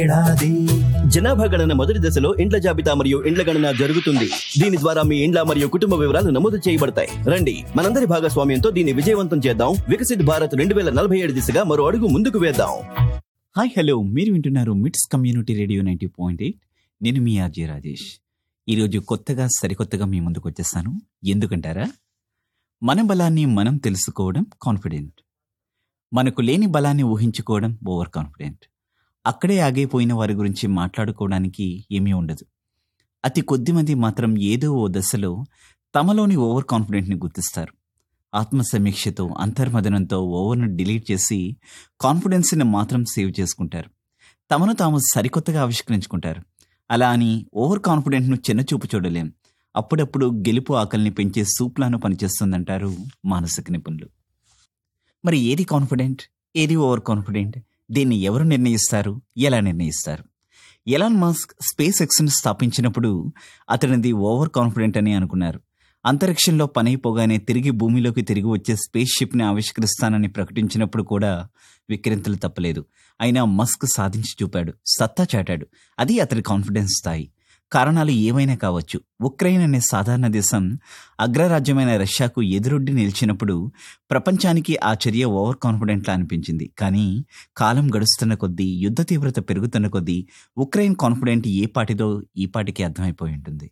ఏడాది జనాభా గణన మొదటి దశలో ఇండ్ల జాబితా మరియు ఇండ్ల గణన జరుగుతుంది దీని ద్వారా మీ ఇండ్ల మరియు కుటుంబ వివరాలు నమోదు చేయబడతాయి రండి మనందరి భాగస్వామ్యంతో దీన్ని విజయవంతం చేద్దాం వికసిత్ భారత్ రెండు వేల నలభై ఏడు దిశగా మరో అడుగు ముందుకు వేద్దాం హాయ్ హలో మీరు వింటున్నారు MITS community radio ninety point eight నేను మీ ఆర్జే రాజేష్ ఈరోజు కొత్తగా సరికొత్తగా మీ ముందుకు వచ్చేసాను ఎందుకంటారా మన బలాన్ని మనం తెలుసుకోవడం కాన్ఫిడెంట్ మనకు లేని బలాన్ని ఊహించుకోవడం ఓవర్ కాన్ఫిడెంట్ అక్కడే ఆగిపోయిన వారి గురించి మాట్లాడుకోవడానికి ఏమీ ఉండదు అతి కొద్ది మంది మాత్రం ఏదో ఓ దశలో తమలోని ఓవర్ కాన్ఫిడెంట్ని గుర్తిస్తారు ఆత్మసమీక్షతో అంతర్మదనంతో ఓవర్ను డిలీట్ చేసి కాన్ఫిడెన్స్ని మాత్రం సేవ్ చేసుకుంటారు తమను తాము సరికొత్తగా ఆవిష్కరించుకుంటారు అలా అని ఓవర్ కాన్ఫిడెంట్ను చిన్నచూపు చూడలేం అప్పుడప్పుడు గెలుపు ఆకలిని పెంచే సూప్లాను పనిచేస్తుందంటారు మానసిక నిపుణులు మరి ఏది కాన్ఫిడెంట్ ఏది ఓవర్ కాన్ఫిడెంట్ దీన్ని ఎవరు నిర్ణయిస్తారు ఎలా నిర్ణయిస్తారు ఎలాన్ మాస్క్ స్పేస్ ఎక్స్ను స్థాపించినప్పుడు అతనిది ఓవర్ కాన్ఫిడెంట్ అని అనుకున్నారు అంతరిక్షంలో పనైపోగానే తిరిగి భూమిలోకి తిరిగి వచ్చే స్పేస్ షిప్ని ఆవిష్కరిస్తానని ప్రకటించినప్పుడు కూడా విక్రింతలు తప్పలేదు అయినా మస్క్ సాధించి చూపాడు సత్తా చాటాడు అది అతడి కాన్ఫిడెన్స్ స్థాయి కారణాలు ఏవైనా కావచ్చు ఉక్రెయిన్ అనే సాధారణ దేశం అగ్రరాజ్యమైన రష్యాకు ఎదురొడ్డి నిలిచినప్పుడు ప్రపంచానికి ఆ చర్య ఓవర్ కాన్ఫిడెంట్లా అనిపించింది కానీ కాలం గడుస్తున్న కొద్దీ యుద్ధ తీవ్రత పెరుగుతున్న కొద్దీ ఉక్రెయిన్ కాన్ఫిడెంట్ ఏ పాటిదో ఈ పాటికి అర్థమైపోయి ఉంటుంది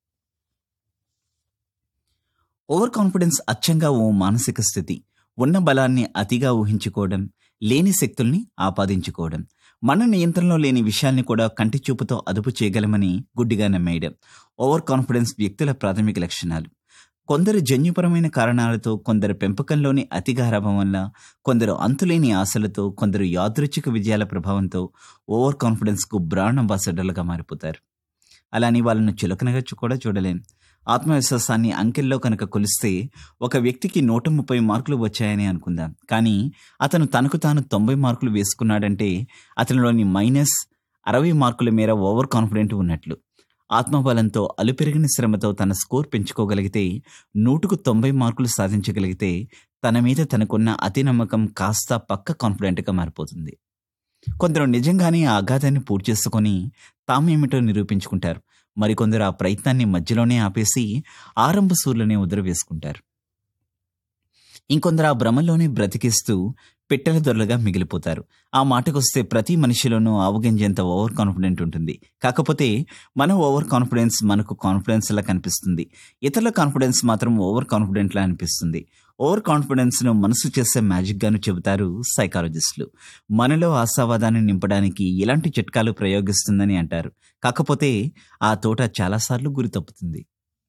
ఓవర్ కాన్ఫిడెన్స్ అచ్చంగా ఓ మానసిక స్థితి ఉన్న బలాన్ని అతిగా ఊహించుకోవడం లేని శక్తుల్ని ఆపాదించుకోవడం మన నియంత్రణలో లేని విషయాల్ని కూడా కంటి చూపుతో అదుపు చేయగలమని గుడ్డిగా నమ్మేయడం ఓవర్ కాన్ఫిడెన్స్ వ్యక్తుల ప్రాథమిక లక్షణాలు కొందరు జన్యుపరమైన కారణాలతో కొందరు పెంపకంలోని అతి గారాభం వల్ల కొందరు అంతులేని ఆశలతో కొందరు యాదృచ్ఛిక విజయాల ప్రభావంతో ఓవర్ కాన్ఫిడెన్స్కు బ్రాండ్ అంబాసిడర్లుగా మారిపోతారు అలాని వాళ్ళను చులకనగా చూ- కూడా చూడలేం ఆత్మవిశ్వాసాన్ని అంకెల్లో కనుక కొలిస్తే ఒక వ్యక్తికి నూట ముప్పై మార్కులు వచ్చాయని అనుకుందాం కానీ అతను తనకు తాను తొంభై మార్కులు వేసుకున్నాడంటే అతనిలోని మైనస్ అరవై మార్కుల మేర ఓవర్ కాన్ఫిడెంట్ ఉన్నట్లు ఆత్మబలంతో అలుపెరిగిన శ్రమతో తన స్కోర్ పెంచుకోగలిగితే నూటుకు తొంభై మార్కులు సాధించగలిగితే తన మీద తనకున్న అతి నమ్మకం కాస్త పక్క కాన్ఫిడెంట్గా మారిపోతుంది కొందరు నిజంగానే ఆ అగాధాన్ని పూర్తి చేసుకొని తామేమిటో నిరూపించుకుంటారు మరికొందరు ఆ ప్రయత్నాన్ని మధ్యలోనే ఆపేసి ఆరంభ సూర్యులనే ఉదరవేసుకుంటారు ఇంకొందరు ఆ భ్రమలోనే బ్రతికిస్తూ పెట్టెల దొరలుగా మిగిలిపోతారు ఆ మాటకొస్తే ప్రతి మనిషిలోనూ ఆవగించేంత ఓవర్ కాన్ఫిడెంట్ ఉంటుంది కాకపోతే మన ఓవర్ కాన్ఫిడెన్స్ మనకు కాన్ఫిడెన్స్ లా కనిపిస్తుంది ఇతరుల కాన్ఫిడెన్స్ మాత్రం ఓవర్ కాన్ఫిడెంట్ లా అనిపిస్తుంది ఓవర్ కాన్ఫిడెన్స్ ను మనసు చేసే మ్యాజిక్ గాను చెబుతారు సైకాలజిస్టులు మనలో ఆశావాదాన్ని నింపడానికి ఇలాంటి చిట్కాలు ప్రయోగిస్తుందని అంటారు కాకపోతే ఆ తోట చాలాసార్లు గురి తప్పుతుంది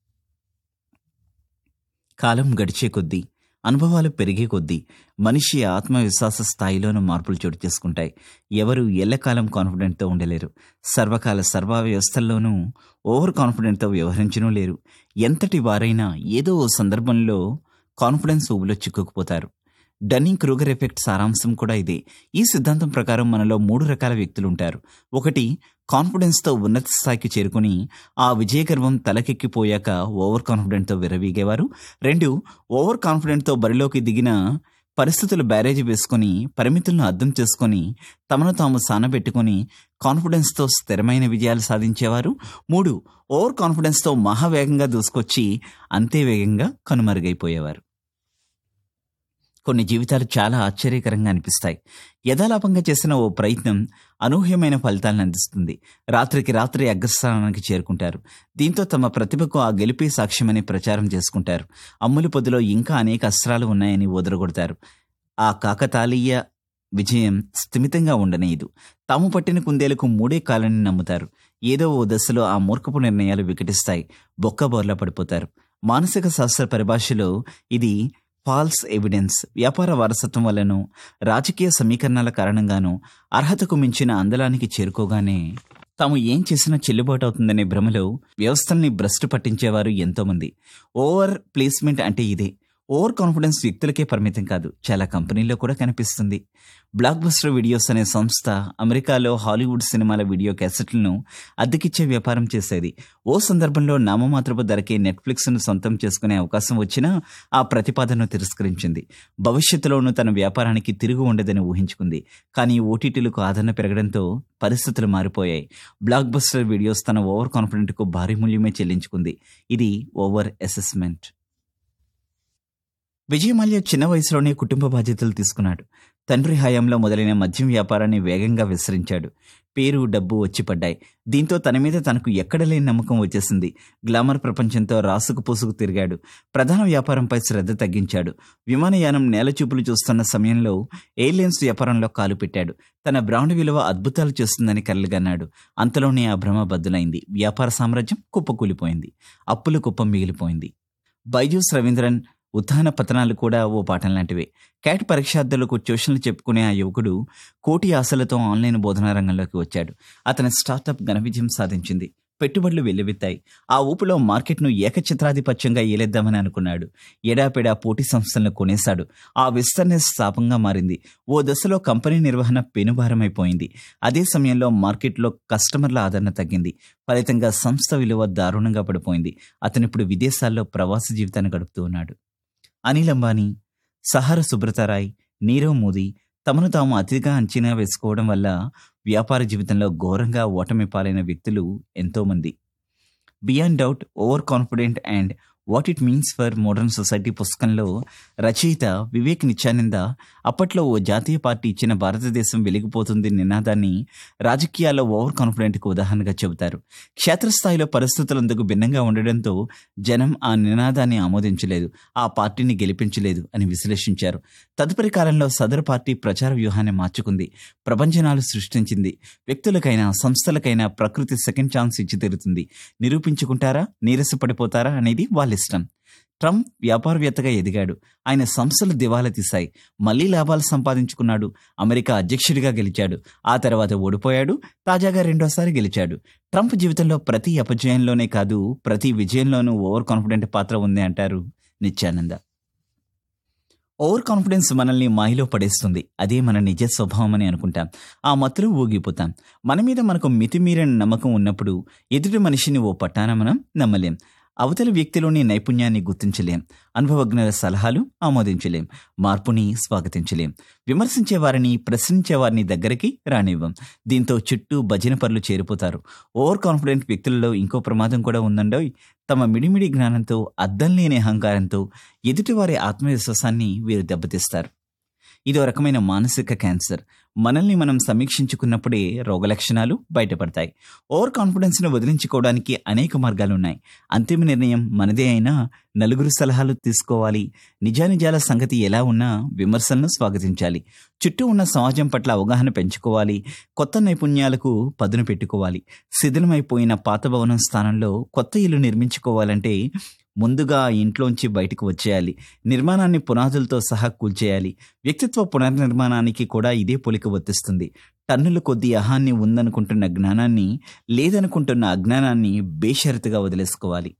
కాలం గడిచే కొద్దీ అనుభవాలు పెరిగే కొద్దీ మనిషి ఆత్మవిశ్వాస స్థాయిలోనూ మార్పులు చోటు చేసుకుంటాయి ఎవరు ఎల్లకాలం కాన్ఫిడెంట్తో ఉండలేరు సర్వకాల సర్వ వ్యవస్థల్లోనూ ఓవర్ కాన్ఫిడెంట్తో వ్యవహరించడం లేరు ఎంతటి వారైనా ఏదో ఓ సందర్భంలో కాన్ఫిడెన్స్ ఊబిలో చిక్కుకుపోతారు డన్నింగ్ క్రూగర్ ఎఫెక్ట్ సారాంశం కూడా ఇదే ఈ సిద్ధాంతం ప్రకారం మనలో మూడు రకాల వ్యక్తులు ఉంటారు ఒకటి కాన్ఫిడెన్స్తో ఉన్నత స్థాయికి చేరుకుని ఆ విజయగర్వం తలకెక్కిపోయాక ఓవర్ కాన్ఫిడెంట్తో విరవీగేవారు రెండు ఓవర్ కాన్ఫిడెంట్తో బరిలోకి దిగిన పరిస్థితులు బ్యారేజ్ వేసుకొని పరిమితులను అర్థం చేసుకొని తమను తాము సానబెట్టుకొని కాన్ఫిడెన్స్తో స్థిరమైన విజయాలు సాధించేవారు మూడు ఓవర్ కాన్ఫిడెన్స్తో మహావేగంగా దూసుకొచ్చి అంతే వేగంగా కనుమరుగైపోయేవారు కొన్ని జీవితాలు చాలా ఆశ్చర్యకరంగా అనిపిస్తాయి యథాలాపంగా చేసిన ఓ ప్రయత్నం అనూహ్యమైన ఫలితాలను అందిస్తుంది రాత్రికి రాత్రి అగ్రస్థానానికి చేరుకుంటారు దీంతో తమ ప్రతిభకు ఆ గెలిపే సాక్ష్యమని ప్రచారం చేసుకుంటారు అమ్ముల పొదిలో ఇంకా అనేక అస్త్రాలు ఉన్నాయని వదరగొడతారు ఆ కాకతాళీయ విజయం స్థిమితంగా ఉండనేదు తాము పట్టిన కుందేలకు మూడే కాలని నమ్ముతారు ఏదో ఓ దశలో ఆ మూర్ఖపు నిర్ణయాలు వికటిస్తాయి బొక్కబోర్లా పడిపోతారు మానసిక శాస్త్ర పరిభాషలో ఇది ఫాల్స్ ఎవిడెన్స్ వ్యాపార వారసత్వం వల్లనూ రాజకీయ సమీకరణాల కారణంగానూ అర్హతకు మించిన అందలానికి చేరుకోగానే తాము ఏం చేసినా చెల్లుబాటు అవుతుందనే భ్రమలో వ్యవస్థల్ని భ్రష్టు పట్టించేవారు ఎంతోమంది ఓవర్ ప్లేస్మెంట్ అంటే ఇదే ఓవర్ కాన్ఫిడెన్స్ వ్యక్తులకే పరిమితం కాదు చాలా కంపెనీల్లో కూడా కనిపిస్తుంది బ్లాక్ బస్టర్ వీడియోస్ అనే సంస్థ అమెరికాలో హాలీవుడ్ సినిమాల వీడియో క్యాసెట్లను అద్దెకిచ్చే వ్యాపారం చేసేది ఓ సందర్భంలో నామమాత్రపు ధరకే నెట్ఫ్లిక్స్ను సొంతం చేసుకునే అవకాశం వచ్చినా ఆ ప్రతిపాదనను తిరస్కరించింది భవిష్యత్తులోనూ తన వ్యాపారానికి తిరుగు ఉండదని ఊహించుకుంది కానీ ఓటీటీలకు ఆదరణ పెరగడంతో పరిస్థితులు మారిపోయాయి బ్లాక్ బస్టర్ వీడియోస్ తన ఓవర్ కాన్ఫిడెంట్కు భారీ మూల్యమే చెల్లించుకుంది ఇది ఓవర్ అసెస్మెంట్ విజయమాల్య చిన్న వయసులోనే కుటుంబ బాధ్యతలు తీసుకున్నాడు తండ్రి హయాంలో మొదలైన మద్యం వ్యాపారాన్ని వేగంగా విస్తరించాడు పేరు డబ్బు వచ్చి పడ్డాయి దీంతో తన మీద తనకు ఎక్కడ లేని నమ్మకం వచ్చేసింది గ్లామర్ ప్రపంచంతో రాసుకు పూసుకు తిరిగాడు ప్రధాన వ్యాపారంపై శ్రద్ధ తగ్గించాడు విమానయానం నేలచూపులు చూస్తున్న సమయంలో ఎయిర్లైన్స్ వ్యాపారంలో కాలు పెట్టాడు తన బ్రాండ్ విలువ అద్భుతాలు చేస్తుందని కలలుగన్నాడు అంతలోనే ఆ భ్రమ బద్దులైంది వ్యాపార సామ్రాజ్యం కుప్పకూలిపోయింది అప్పులు కుప్పం మిగిలిపోయింది బైజూస్ రవీంద్రన్ ఉత్థాన పతనాలు కూడా ఓ పాఠం లాంటివే క్యాట్ పరీక్షార్థులకు ట్యూషన్లు చెప్పుకునే ఆ యువకుడు కోటి ఆశలతో ఆన్లైన్ బోధనా రంగంలోకి వచ్చాడు అతని స్టార్టప్ ఘన విజయం సాధించింది పెట్టుబడులు వెల్లువెత్తాయి ఆ ఊపులో మార్కెట్ను ఏకఛత్రాధిపత్యంగా ఏలేద్దామని అనుకున్నాడు ఎడాపెడా పోటీ సంస్థలను కొనేశాడు ఆ విస్తరణ శాపంగా మారింది ఓ దశలో కంపెనీ నిర్వహణ పెనుభారమైపోయింది అదే సమయంలో మార్కెట్లో కస్టమర్ల ఆదరణ తగ్గింది ఫలితంగా సంస్థ విలువ దారుణంగా పడిపోయింది అతనిప్పుడు విదేశాల్లో ప్రవాస జీవితాన్ని గడుపుతూ ఉన్నాడు అనిల్ అంబానీ సహార సుబ్రతారాయ్ నీరవ్ మోదీ తమను తాము అతిగా అంచనా వేసుకోవడం వల్ల వ్యాపార జీవితంలో ఘోరంగా ఓటమి పాలైన వ్యక్తులు ఎంతోమంది beyond doubt over confident and what it means for modern society పుస్తకంలో రచయిత వివేక్ నిత్యానంద అప్పట్లో ఓ జాతీయ పార్టీ ఇచ్చిన భారతదేశం వెలిగిపోతుంది నినాదాన్ని రాజకీయాల్లో ఓవర్ కాన్ఫిడెంట్కు ఉదాహరణగా చెబుతారు క్షేత్రస్థాయిలో పరిస్థితులందుకు భిన్నంగా ఉండడంతో జనం ఆ నినాదాన్ని ఆమోదించలేదు ఆ పార్టీని గెలిపించలేదు అని విశ్లేషించారు తదుపరి కాలంలో సదరు పార్టీ ప్రచార వ్యూహాన్ని మార్చుకుంది ప్రపంచనాలు సృష్టించింది వ్యక్తులకైనా సంస్థలకైనా ప్రకృతి సెకండ్ ఛాన్స్ ఇచ్చి తీరుతుంది నిరూపించుకుంటారా నీరసపడిపోతారా అనేది వాళ్ళ ఇష్టం ట్రంప్ వ్యాపారవేత్తగా ఎదిగాడు ఆయన సంస్థలు దివాలా తీశాయి మళ్లీ లాభాలు సంపాదించుకున్నాడు అమెరికా అధ్యక్షుడిగా గెలిచాడు ఆ తర్వాత ఓడిపోయాడు తాజాగా రెండోసారి గెలిచాడు ట్రంప్ జీవితంలో ప్రతి అపజయంలోనే కాదు ప్రతి విజయంలోనూ ఓవర్ కాన్ఫిడెంట్ పాత్ర ఉంది అంటారు నిత్యానంద ఓవర్ కాన్ఫిడెన్స్ మనల్ని మాయలో పడేస్తుంది అదే మన నిజ స్వభావం అని అనుకుంటాం ఆ మత్తులో ఊగిపోతాం మన మీద మనకు మితిమీరిన నమ్మకం ఉన్నప్పుడు ఎదుటి మనిషిని ఓ పట్టాన మనం నమ్మలేం అవతలి వ్యక్తిలోని నైపుణ్యాన్ని గుర్తించలేం అనుభవజ్ఞుల సలహాలు ఆమోదించలేం మార్పుని స్వాగతించలేం విమర్శించే వారిని ప్రశ్నించే వారిని దగ్గరికి రానివ్వం దీంతో చుట్టూ భజన పరులు చేరిపోతారు ఓవర్ కాన్ఫిడెంట్ వ్యక్తులలో ఇంకో ప్రమాదం కూడా ఉందండోయ్ తమ మిడిమిడి జ్ఞానంతో అద్దం లేని అహంకారంతో ఎదుటివారి ఆత్మవిశ్వాసాన్ని వీరు దెబ్బతీస్తారు ఇదో రకమైన మానసిక క్యాన్సర్ మనల్ని మనం సమీక్షించుకున్నప్పుడే రోగలక్షణాలు బయటపడతాయి ఓవర్ కాన్ఫిడెన్స్ను వదిలించుకోవడానికి అనేక మార్గాలు ఉన్నాయి అంతిమ నిర్ణయం మనదే అయినా నలుగురు సలహాలు తీసుకోవాలి నిజానిజాల సంగతి ఎలా ఉన్నా విమర్శలను స్వాగతించాలి చుట్టూ ఉన్న సమాజం పట్ల అవగాహన పెంచుకోవాలి కొత్త నైపుణ్యాలకు పదును పెట్టుకోవాలి శిథిలమైపోయిన పాత భవనం స్థానంలో కొత్త ఇల్లు నిర్మించుకోవాలంటే ముందుగా ఆ ఇంట్లోంచి బయటకు వచ్చేయాలి నిర్మాణాన్ని పునాదులతో సహా కూల్చేయాలి వ్యక్తిత్వ పునర్నిర్మాణానికి కూడా ఇదే పోలిక వర్తిస్తుంది టన్నుల కొద్ది అహాన్ని ఉందనుకుంటున్న జ్ఞానాన్ని లేదనుకుంటున్న అజ్ఞానాన్ని బేషరతుగా వదిలేసుకోవాలి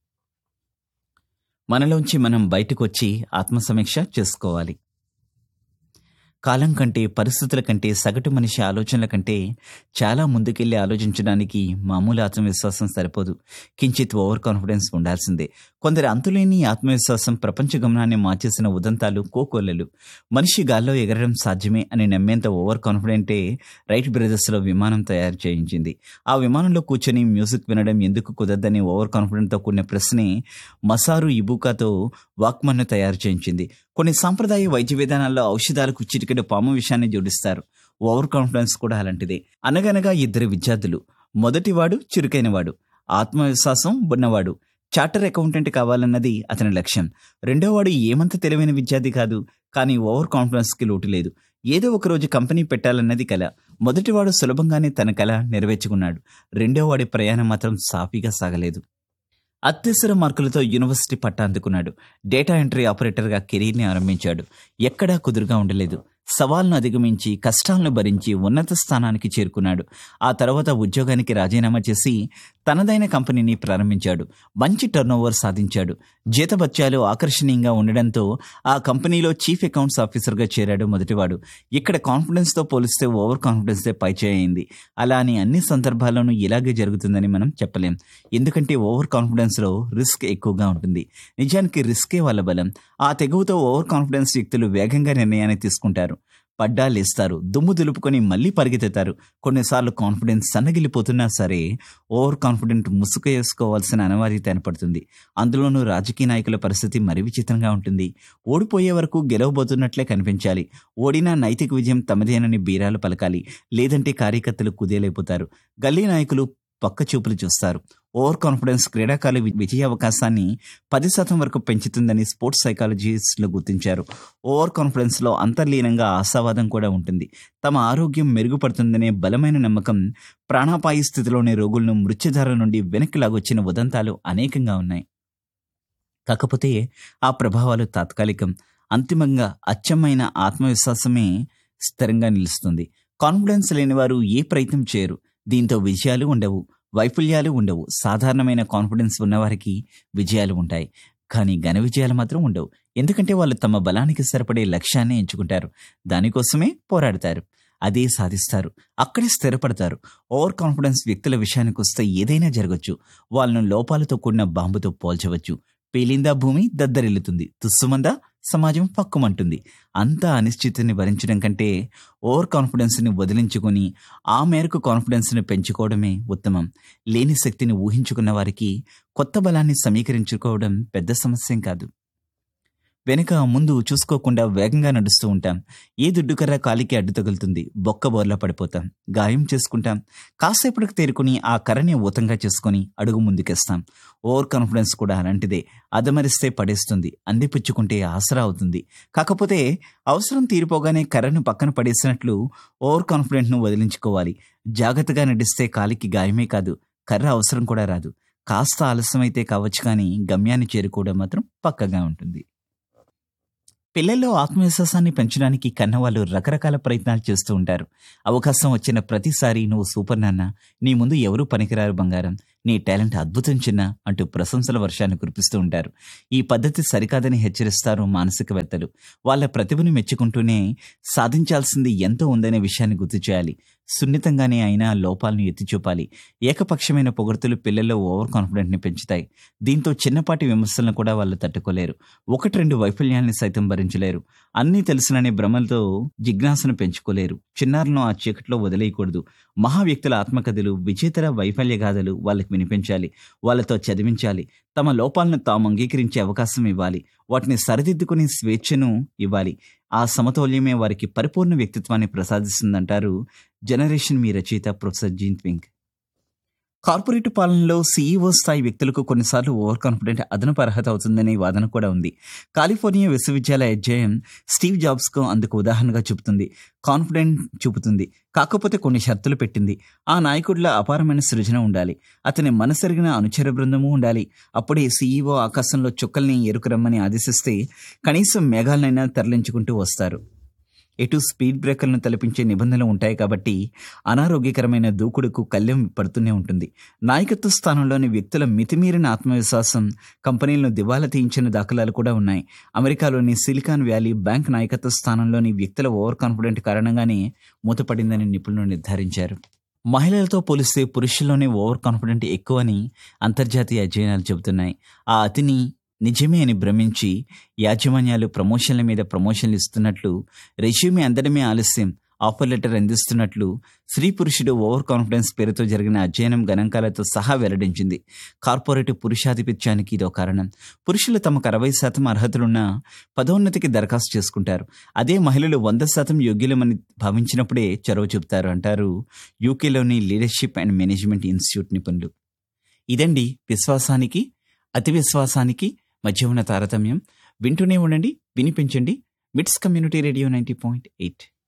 మనలోంచి మనం బయటకు వచ్చి ఆత్మసమీక్ష చేసుకోవాలి కాలం కంటే పరిస్థితుల కంటే సగటు మనిషి ఆలోచనల కంటే చాలా ముందుకెళ్ళి ఆలోచించడానికి మామూలు ఆత్మవిశ్వాసం సరిపోదు కించిత్ ఓవర్ కాన్ఫిడెన్స్ ఉండాల్సిందే కొందరి అంతులేని ఆత్మవిశ్వాసం ప్రపంచ గమనాన్ని మార్చేసిన ఉదంతాలు కోకొల్లలు మనిషి గాల్లో ఎగరడం సాధ్యమే అని నమ్మేంత ఓవర్ కాన్ఫిడెంటే రైట్ బ్రదర్స్లో విమానం తయారు చేయించింది ఆ విమానంలో కూర్చొని మ్యూజిక్ వినడం ఎందుకు కుదరదని ఓవర్ కాన్ఫిడెంట్తో కూడిన ప్రశ్నే మసారు ఇబుకాతో వాక్మన్ను తయారు చేయించింది కొన్ని సాంప్రదాయ వైద్య విధానాల్లో ఔషధాలకు చిటికెడు పాము విషయాన్ని జోడిస్తారు ఓవర్ కాన్ఫిడెన్స్ కూడా అలాంటిదే అనగనగా ఇద్దరు విద్యార్థులు మొదటివాడు చురుకైనవాడు ఆత్మవిశ్వాసం ఉన్నవాడు చార్టర్ అకౌంటెంట్ కావాలన్నది అతని లక్ష్యం రెండోవాడు ఏమంత తెలివైన విద్యార్థి కాదు కానీ ఓవర్ కాన్ఫిడెన్స్కి లోటు లేదు ఏదో ఒక రోజు కంపెనీ పెట్టాలన్నది కల మొదటివాడు సులభంగానే తన కల నెరవేర్చుకున్నాడు రెండోవాడి ప్రయాణం మాత్రం సాఫీగా సాగలేదు అత్యవసర మార్కులతో యూనివర్సిటీ పట్టా అందుకున్నాడు డేటా ఎంట్రీ ఆపరేటర్గా కెరీర్ని ఆరంభించాడు ఎక్కడా కుదురుగా ఉండలేదు సవాల్ను అధిగమించి కష్టాలను భరించి ఉన్నత స్థానానికి చేరుకున్నాడు ఆ తర్వాత ఉద్యోగానికి రాజీనామా చేసి తనదైన కంపెనీని ప్రారంభించాడు మంచి టర్నోవర్ సాధించాడు జీతభత్యాలు ఆకర్షణీయంగా ఉండడంతో ఆ కంపెనీలో చీఫ్ అకౌంట్స్ ఆఫీసర్గా చేరాడు మొదటివాడు ఇక్కడ కాన్ఫిడెన్స్తో పోలిస్తే ఓవర్ కాన్ఫిడెన్సే పైచేయింది అలా అని అన్ని సందర్భాల్లోనూ ఇలాగే జరుగుతుందని మనం చెప్పలేం ఎందుకంటే ఓవర్ కాన్ఫిడెన్స్లో రిస్క్ ఎక్కువగా ఉంటుంది నిజానికి రిస్కే వాళ్ళ బలం ఆ తెగువతో ఓవర్ కాన్ఫిడెన్స్ వ్యక్తులు వేగంగా నిర్ణయాన్ని తీసుకుంటారు పడ్డా లేస్తారు దుమ్ము దులుపుకొని మళ్ళీ పరిగెత్తుతారు కొన్నిసార్లు కాన్ఫిడెన్స్ సన్నగిలిపోతున్నా సరే ఓవర్ కాన్ఫిడెంట్ ముసుగు వేసుకోవాల్సిన అనివార్యత ఏర్పడుతుంది అందులోనూ రాజకీయ నాయకుల పరిస్థితి మరి విచిత్రంగా ఉంటుంది ఓడిపోయే వరకు గెలవబోతున్నట్లే కనిపించాలి ఓడినా నైతిక విజయం తమదేనని బీరాలు పలకాలి లేదంటే కార్యకర్తలు కుదేలైపోతారు గల్లీ నాయకులు పక్క చూపులు చూస్తారు ఓవర్ కాన్ఫిడెన్స్ క్రీడాకారుల వి- విజయ అవకాశాన్ని పది శాతం వరకు పెంచుతుందని స్పోర్ట్స్ సైకాలజిస్టులు గుర్తించారు ఓవర్ కాన్ఫిడెన్స్లో అంతర్లీనంగా ఆశావాదం కూడా ఉంటుంది తమ ఆరోగ్యం మెరుగుపడుతుందనే బలమైన నమ్మకం ప్రాణాపాయ స్థితిలోని రోగులను మృత్యుధార నుండి వెనక్కి లాగొచ్చిన ఉదంతాలు అనేకంగా ఉన్నాయి కాకపోతే ఆ ప్రభావాలు తాత్కాలికం అంతిమంగా అచ్చమైన ఆత్మవిశ్వాసమే స్థిరంగా నిలుస్తుంది కాన్ఫిడెన్స్ లేని వారు ఏ ప్రయత్నం చేయరు దీంతో విజయాలు ఉండవు వైఫల్యాలు ఉండవు సాధారణమైన కాన్ఫిడెన్స్ ఉన్నవారికి విజయాలు ఉంటాయి కానీ ఘన విజయాలు మాత్రం ఉండవు ఎందుకంటే వాళ్ళు తమ బలానికి సరిపడే లక్ష్యాన్ని ఎంచుకుంటారు దానికోసమే పోరాడతారు అదే సాధిస్తారు అక్కడే స్థిరపడతారు ఓవర్ కాన్ఫిడెన్స్ వ్యక్తుల విషయానికి వస్తే ఏదైనా జరగచ్చు వాళ్ళను లోపాలతో కూడిన బాంబుతో పోల్చవచ్చు పేలిందా భూమి దద్దరిల్లుతుంది తుస్సుమందా సమాజం పక్కుమంటుంది అంత అనిశ్చితిని భరించడం కంటే ఓవర్ కాన్ఫిడెన్స్ని వదిలించుకొని ఆ మేరకు కాన్ఫిడెన్స్ని పెంచుకోవడమే ఉత్తమం లేని శక్తిని ఊహించుకున్న వారికి కొత్త బలాన్ని సమీకరించుకోవడం పెద్ద సమస్యం కాదు వెనుక ముందు చూసుకోకుండా వేగంగా నడుస్తూ ఉంటాం ఏ దుడ్డుకర్ర కాలికి అడ్డు తగులుతుంది బొక్క బోర్లా పడిపోతాం గాయం చేసుకుంటాం కాసేపటికి తేరుకుని ఆ కర్రని ఊతంగా చేసుకొని అడుగు ముందుకేస్తాం ఓవర్ కాన్ఫిడెన్స్ కూడా అలాంటిదే అదమరిస్తే పడేస్తుంది అందిపుచ్చుకుంటే ఆసరా అవుతుంది కాకపోతే అవసరం తీరిపోగానే కర్రను పక్కన పడేసినట్లు ఓవర్ కాన్ఫిడెంట్ను వదిలించుకోవాలి జాగ్రత్తగా నడిస్తే కాలికి గాయమే కాదు కర్ర అవసరం కూడా రాదు కాస్త ఆలస్యమైతే కావచ్చు కానీ గమ్యాన్ని చేరుకోవడం మాత్రం పక్కగా ఉంటుంది పిల్లల్లో ఆత్మవిశ్వాసాన్ని పెంచడానికి కన్నవాళ్ళు రకరకాల ప్రయత్నాలు చేస్తూ ఉంటారు అవకాశం వచ్చిన ప్రతిసారి నువ్వు సూపర్ నాన్న నీ ముందు ఎవరూ పనికిరారు బంగారం నీ టాలెంట్ అద్భుతం చిన్న అంటూ ప్రశంసల వర్షాన్ని కురిపిస్తూ ఉంటారు ఈ పద్ధతి సరికాదని హెచ్చరిస్తారు మానసికవేత్తలు వాళ్ళ ప్రతిభను మెచ్చుకుంటూనే సాధించాల్సింది ఎంతో ఉందనే విషయాన్ని గుర్తు చేయాలి సున్నితంగానే అయినా లోపాలను ఎత్తి చూపాలి ఏకపక్షమైన పొగడ్తలు పిల్లల్లో ఓవర్ కాన్ఫిడెంట్ని పెంచుతాయి దీంతో చిన్నపాటి విమర్శలను కూడా వాళ్ళు తట్టుకోలేరు ఒకటి రెండు వైఫల్యాల్ని సైతం భరించలేరు అన్నీ తెలుసుననే భ్రమలతో జిజ్ఞాసను పెంచుకోలేరు చిన్నారులను ఆ చీకట్లో వదిలేయకూడదు మహా వ్యక్తుల ఆత్మకథలు విజేతర వైఫల్య గాథలు వాళ్ళకి వినిపించాలి వాళ్ళతో చదివించాలి తమ లోపాలను తాము అంగీకరించే అవకాశం ఇవ్వాలి వాటిని సరిదిద్దుకునే స్వేచ్ఛను ఇవ్వాలి ఆ సమతౌల్యమే వారికి పరిపూర్ణ వ్యక్తిత్వాన్ని ప్రసాదిస్తుందంటారు జనరేషన్ మీ రచయిత ప్రొఫెసర్ జీన్ ట్వింక్ కార్పొరేట్ పాలనలో సీఈఓ స్థాయి వ్యక్తులకు కొన్నిసార్లు ఓవర్ కాన్ఫిడెంట్ అదనపు అర్హత అవుతుందనే వాదన కూడా ఉంది కాలిఫోర్నియా విశ్వవిద్యాలయ అధ్యయనం స్టీవ్ జాబ్స్కు అందుకు ఉదాహరణగా చూపుతుంది కాన్ఫిడెంట్ చూపుతుంది కాకపోతే కొన్ని షరతులు పెట్టింది ఆ నాయకుడిలో అపారమైన సృజన ఉండాలి అతని మనసెరిగిన అనుచర బృందము ఉండాలి అప్పుడే సీఈఓ ఆకాశంలో చుక్కల్ని ఎరుకురమ్మని ఆదేశిస్తే కనీసం మేఘాలనైనా తరలించుకుంటూ వస్తారు ఎటు స్పీడ్ బ్రేకర్లను తలపించే నిబంధనలు ఉంటాయి కాబట్టి అనారోగ్యకరమైన దూకుడుకు కళ్యం పడుతూనే ఉంటుంది నాయకత్వ స్థానంలోని వ్యక్తుల మితిమీరిన ఆత్మవిశ్వాసం కంపెనీలను దివాలా తీయించిన దాఖలాలు కూడా ఉన్నాయి అమెరికాలోని సిలికాన్ వ్యాలీ బ్యాంక్ నాయకత్వ స్థానంలోని వ్యక్తుల ఓవర్ కాన్ఫిడెంట్ కారణంగానే మూతపడిందని నిపుణులు నిర్ధారించారు మహిళలతో పోలిస్తే పురుషుల్లోనే ఓవర్ కాన్ఫిడెంట్ ఎక్కువని అంతర్జాతీయ అధ్యయనాలు చెబుతున్నాయి ఆ అతిని నిజమే అని భ్రమించి యాజమాన్యాలు ప్రమోషన్ల మీద ప్రమోషన్లు ఇస్తున్నట్లు రెజ్యూమే అందడమే ఆలస్యం ఆఫర్ లెటర్ అందిస్తున్నట్లు స్త్రీ పురుషుడు ఓవర్ కాన్ఫిడెన్స్ పేరుతో జరిగిన అధ్యయనం గణాంకాలతో సహా వెల్లడించింది కార్పొరేట్ పురుషాధిపత్యానికి ఇదో కారణం పురుషులు తమకు అరవై శాతం అర్హతలున్న పదోన్నతికి దరఖాస్తు చేసుకుంటారు అదే మహిళలు వంద శాతం యోగ్యులమని భావించినప్పుడే చొరవ చూపుతారు అంటారు యూకేలోని లీడర్షిప్ అండ్ మేనేజ్మెంట్ ఇన్స్టిట్యూట్ నిపుణులు ఇదండి విశ్వాసానికి అతి విశ్వాసానికి మధ్య ఉన్న తారతమ్యం వింటూనే ఉండండి వినిపించండి MITS community radio ninety point eight